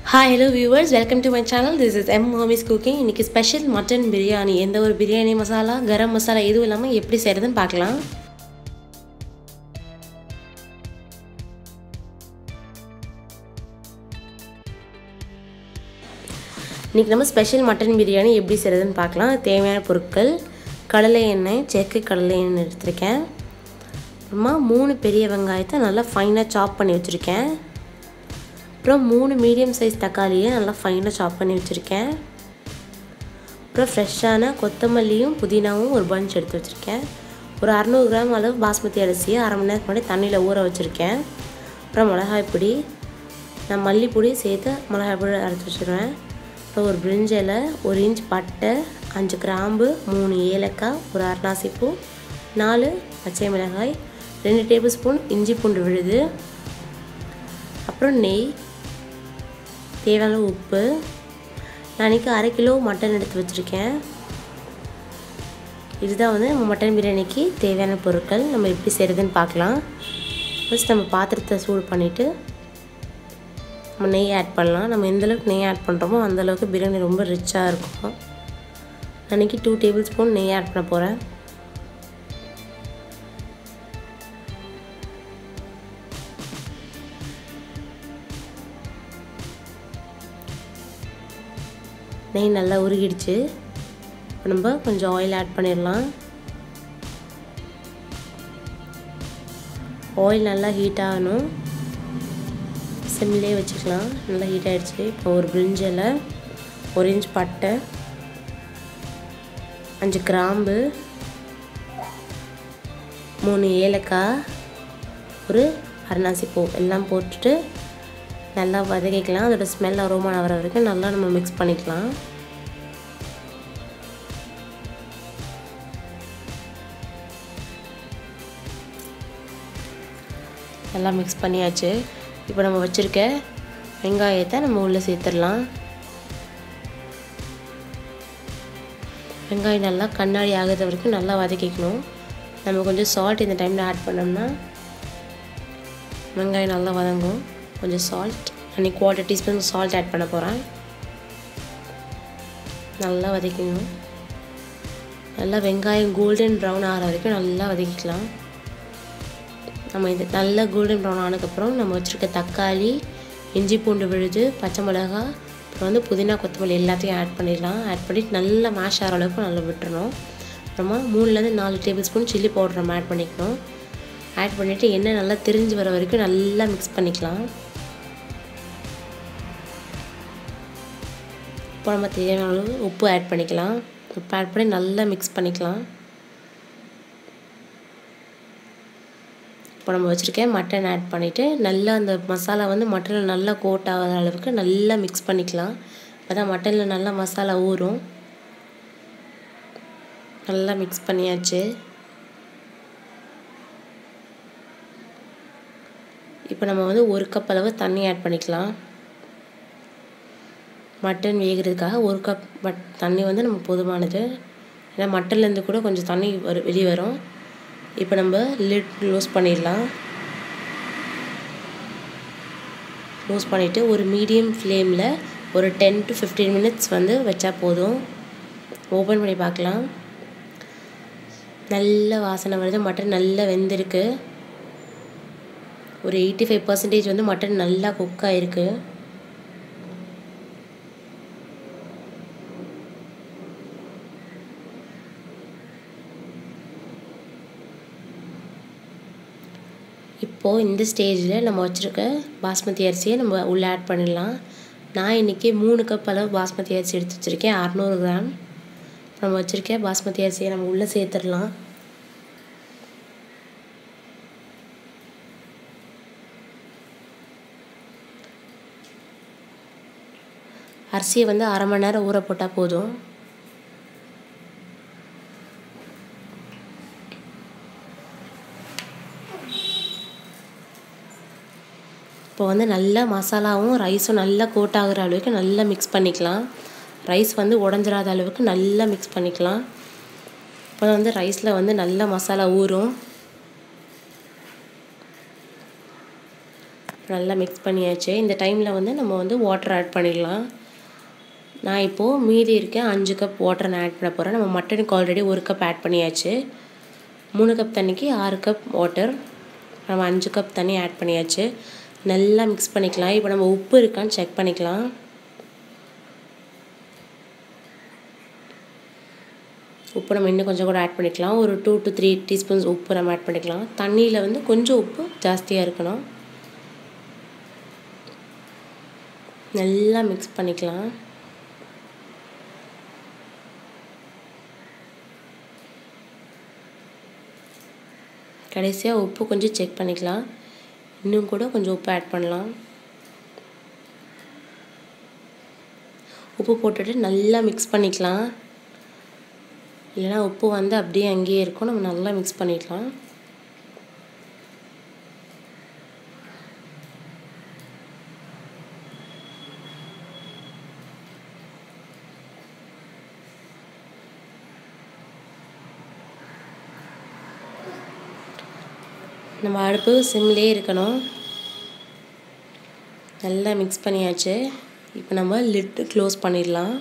hi hello viewers welcome to my channel this is M homies cooking இன்றைக்கி special mutton biryani எந்த ஒரு பிரியாணி மசாலா கரம் மசாலா எதுவும் இல்லாமல் எப்படி செய்கிறதுன்னு பார்க்கலாம் இன்றைக்கி நம்ம ஸ்பெஷல் மட்டன் பிரியாணி எப்படி செய்கிறதுன்னு பார்க்கலாம் தேவையான பொருட்கள் கடலை எண்ணெய் செக்கு கடலை எண்ணெய் எடுத்திருக்கேன் அப்புறமா மூணு பெரிய வெங்காயத்தை நல்லா ஃபைனாக சாப் பண்ணி வச்சுருக்கேன் அப்புறம் மூணு மீடியம் சைஸ் தக்காளியை நல்லா ஃபைனாக சாப் பண்ணி வச்சுருக்கேன் அப்புறம் ஃப்ரெஷ்ஷான கொத்தமல்லியும் புதினாவும் ஒரு பஞ்ச் எடுத்து வச்சுருக்கேன் ஒரு அறநூறு கிராம் அளவு பாஸ்மதி அரிசியை அரை மணி நேரத்துக்கு முன்னாடி தண்ணியில் ஊற வச்சுருக்கேன் அப்புறம் மிளகாய் பொடி நான் மல்லிப்பொடி சேர்த்து மிளகாய் பொடி அரைச்சி வச்சுருவேன் அப்புறம் ஒரு பிரிஞ்சில் ஒரு இன்ச் பட்டை அஞ்சு கிராம்பு மூணு ஏலக்காய் ஒரு அரணாசிப்பூ நாலு பச்சை மிளகாய் ரெண்டு டேபிள் ஸ்பூன் இஞ்சி பூண்டு விழுது அப்புறம் நெய் தேவையான உப்பு நான் இன்றைக்கி அரை கிலோ மட்டன் எடுத்து வச்சுருக்கேன் இதுதான் வந்து நம்ம மட்டன் பிரியாணிக்கு தேவையான பொருட்கள் நம்ம எப்படி செய்கிறதுன்னு பார்க்கலாம் ஃபஸ்ட் நம்ம பாத்திரத்தை சூடு பண்ணிவிட்டு நம்ம நெய் ஆட் பண்ணலாம் நம்ம எந்தளவுக்கு நெய் ஆட் பண்ணுறோமோ அந்தளவுக்கு பிரியாணி ரொம்ப ரிச்சாக இருக்கும் அன்றைக்கி டூ டேபிள் ஸ்பூன் நெய் ஆட் பண்ண போகிறேன் நெய் நல்லா உருகிடுச்சு இப்போ நம்ம கொஞ்சம் ஆயில் ஆட் பண்ணிடலாம் ஆயில் நல்லா ஹீட் ஆகணும் சிம்லே வச்சுக்கலாம் நல்லா ஹீட் ஆகிடுச்சு இப்போ ஒரு பிரிஞ்சில் ஒரு இன்ச் பட்டை அஞ்சு கிராம்பு மூணு ஏலக்காய் ஒரு அரணாசி பூ எல்லாம் போட்டுட்டு நல்லா வதக்கிக்கலாம் அதோட ஸ்மெல் அரோமா வர வரைக்கும் நல்லா நம்ம மிக்ஸ் பண்ணிக்கலாம் நல்லா மிக்ஸ் பண்ணியாச்சு இப்போ நம்ம வச்சுருக்க வெங்காயத்தை நம்ம உள்ளே சேர்த்துடலாம் வெங்காயம் நல்லா கண்ணாடி ஆகுது வரைக்கும் நல்லா வதக்கிக்கணும் நம்ம கொஞ்சம் சால்ட் இந்த டைமில் ஆட் பண்ணோம்னா வெங்காயம் நல்லா வதங்கும் கொஞ்சம் சால்ட் அன்றைக்கி குவார்ட்டர் டீஸ்பூன் சால்ட் ஆட் பண்ண போகிறேன் நல்லா வதக்கணும் நல்லா வெங்காயம் கோல்டன் ப்ரௌன் ஆகிற வரைக்கும் நல்லா வதக்கிக்கலாம் நம்ம இது நல்லா கோல்டன் ப்ரௌன் ஆனதுக்கப்புறம் நம்ம வச்சுருக்க தக்காளி இஞ்சி பூண்டு விழுது பச்சை மிளகா அப்புறம் வந்து புதினா கொத்தமல்லி எல்லாத்தையும் ஆட் பண்ணிடலாம் ஆட் பண்ணிவிட்டு நல்லா மேஷ் ஆகிற அளவுக்கு நல்லா விட்டுறணும் அப்புறமா மூணுலேருந்து நாலு டேபிள் ஸ்பூன் சில்லி பவுடர் நம்ம ஆட் பண்ணிக்கணும் ஆட் பண்ணிவிட்டு எண்ணெய் நல்லா திரிஞ்சு வர வரைக்கும் நல்லா மிக்ஸ் பண்ணிக்கலாம் இப்போ நம்ம தேவையான அளவு உப்பு ஆட் பண்ணிக்கலாம் உப்பு ஆட் பண்ணி நல்லா மிக்ஸ் பண்ணிக்கலாம் இப்போ நம்ம வச்சுருக்கேன் மட்டன் ஆட் பண்ணிவிட்டு நல்லா அந்த மசாலா வந்து மட்டனில் நல்லா கோட் ஆகிற அளவுக்கு நல்லா மிக்ஸ் பண்ணிக்கலாம் அப்போ தான் மட்டனில் நல்லா மசாலா ஊறும் நல்லா மிக்ஸ் பண்ணியாச்சு இப்போ நம்ம வந்து ஒரு கப் அளவு தண்ணி ஆட் பண்ணிக்கலாம் மட்டன் வேகிறதுக்காக ஒரு கப் மட் தண்ணி வந்து நம்ம போதுமானது ஏன்னா மட்டன்லேருந்து கூட கொஞ்சம் தண்ணி வரும் வெளியே வரும் இப்போ நம்ம லிட் க்ளோஸ் பண்ணிடலாம் க்ளோஸ் பண்ணிவிட்டு ஒரு மீடியம் ஃப்ளேமில் ஒரு டென் டு ஃபிஃப்டீன் மினிட்ஸ் வந்து வச்சா போதும் ஓப்பன் பண்ணி பார்க்கலாம் நல்ல வாசனை வருது மட்டன் நல்லா வெந்திருக்கு ஒரு எயிட்டி ஃபைவ் பர்சன்டேஜ் வந்து மட்டன் நல்லா குக் ஆகிருக்கு இப்போது இந்த ஸ்டேஜில் நம்ம வச்சுருக்க பாஸ்மதி அரிசியை நம்ம உள்ளே ஆட் பண்ணிடலாம் நான் இன்றைக்கி மூணு கப் அளவு பாஸ்மதி அரிசி எடுத்து வச்சுருக்கேன் அறநூறு கிராம் நம்ம வச்சுருக்க பாஸ்மதி அரிசியை நம்ம உள்ளே சேர்த்துடலாம் அரிசியை வந்து அரை மணி நேரம் ஊற போட்டால் போதும் இப்போ வந்து நல்லா மசாலாவும் ரைஸும் நல்லா கோட் ஆகிற அளவுக்கு நல்லா மிக்ஸ் பண்ணிக்கலாம் ரைஸ் வந்து உடஞ்சிராத அளவுக்கு நல்லா மிக்ஸ் பண்ணிக்கலாம் இப்போ வந்து ரைஸில் வந்து நல்லா மசாலா ஊறும் நல்லா மிக்ஸ் பண்ணியாச்சு இந்த டைமில் வந்து நம்ம வந்து வாட்டர் ஆட் பண்ணிடலாம் நான் இப்போது மீதி இருக்க அஞ்சு கப் வாட்டர் நான் ஆட் பண்ண போகிறேன் நம்ம மட்டனுக்கு ஆல்ரெடி ஒரு கப் ஆட் பண்ணியாச்சு மூணு கப் தண்ணிக்கு ஆறு கப் வாட்டர் நம்ம அஞ்சு கப் தண்ணி ஆட் பண்ணியாச்சு நல்லா மிக்ஸ் பண்ணிக்கலாம் இப்போ நம்ம உப்பு இருக்கான்னு செக் பண்ணிக்கலாம் உப்பு நம்ம இன்னும் கொஞ்சம் கூட ஆட் பண்ணிக்கலாம் ஒரு டூ டு த்ரீ டீஸ்பூன்ஸ் உப்பு நம்ம ஆட் பண்ணிக்கலாம் தண்ணியில் வந்து கொஞ்சம் உப்பு ஜாஸ்தியாக இருக்கணும் நல்லா மிக்ஸ் பண்ணிக்கலாம் கடைசியாக உப்பு கொஞ்சம் செக் பண்ணிக்கலாம் இன்னும் கூட கொஞ்சம் உப்பு ஆட் பண்ணலாம் உப்பு போட்டுட்டு நல்லா மிக்ஸ் பண்ணிக்கலாம் இல்லைனா உப்பு வந்து அப்படியே அங்கேயே இருக்கும் நம்ம நல்லா மிக்ஸ் பண்ணிக்கலாம் நம்ம அடுப்பு சிம்லேயே இருக்கணும் நல்லா மிக்ஸ் பண்ணியாச்சு இப்போ நம்ம லிட்டு க்ளோஸ் பண்ணிடலாம்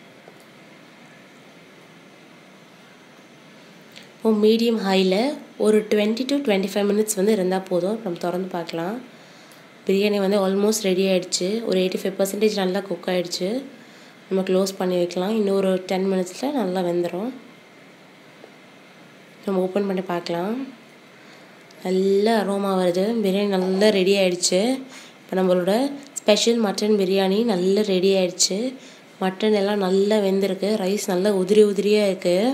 இப்போ மீடியம் ஹையில் ஒரு twenty to twenty five minutes வந்து இருந்தால் போதும் நம்ம திறந்து பார்க்கலாம் பிரியாணி வந்து ஆல்மோஸ்ட் ரெடி ஆகிடுச்சு ஒரு எயிட்டி ஃபைவ் பர்சன்டேஜ் நல்லா குக் ஆகிடுச்சு நம்ம க்ளோஸ் பண்ணி வைக்கலாம் இன்னும் ஒரு டென் மினிட்ஸில் நல்லா வெந்துடும் நம்ம ஓப்பன் பண்ணி பார்க்கலாம் நல்ல அரோமா வருது பிரியாணி நல்லா ரெடி ஆகிடுச்சு இப்போ நம்மளோட ஸ்பெஷல் மட்டன் பிரியாணி நல்லா ரெடி ஆகிடுச்சு மட்டன் எல்லாம் நல்லா வெந்திருக்கு ரைஸ் நல்லா உதிரி உதிரியாக இருக்குது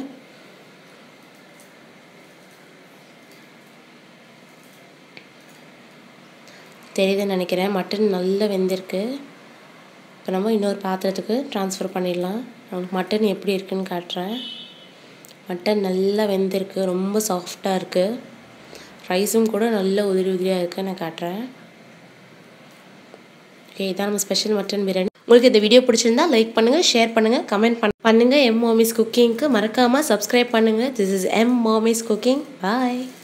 தெரியுதுன்னு நினைக்கிறேன் மட்டன் நல்லா வெந்திருக்கு இப்போ நம்ம இன்னொரு பாத்திரத்துக்கு ட்ரான்ஸ்ஃபர் பண்ணிடலாம் அவனுக்கு மட்டன் எப்படி இருக்குன்னு காட்டுறேன் மட்டன் நல்லா வெந்திருக்கு ரொம்ப சாஃப்டாக இருக்குது ரைஸும் கூட நல்ல உதிரி உதிரியாக இருக்குது நான் காட்டுறேன் ஓகே இதான் நம்ம ஸ்பெஷல் மட்டன் பிரியாணி உங்களுக்கு இந்த வீடியோ பிடிச்சிருந்தா லைக் பண்ணுங்கள் ஷேர் பண்ணுங்கள் கமெண்ட் பண்ண பண்ணுங்கள் எம் மாமிஸ் குக்கிங்க்கு மறக்காமல் சப்ஸ்கிரைப் பண்ணுங்கள் this is M mommy's cooking bye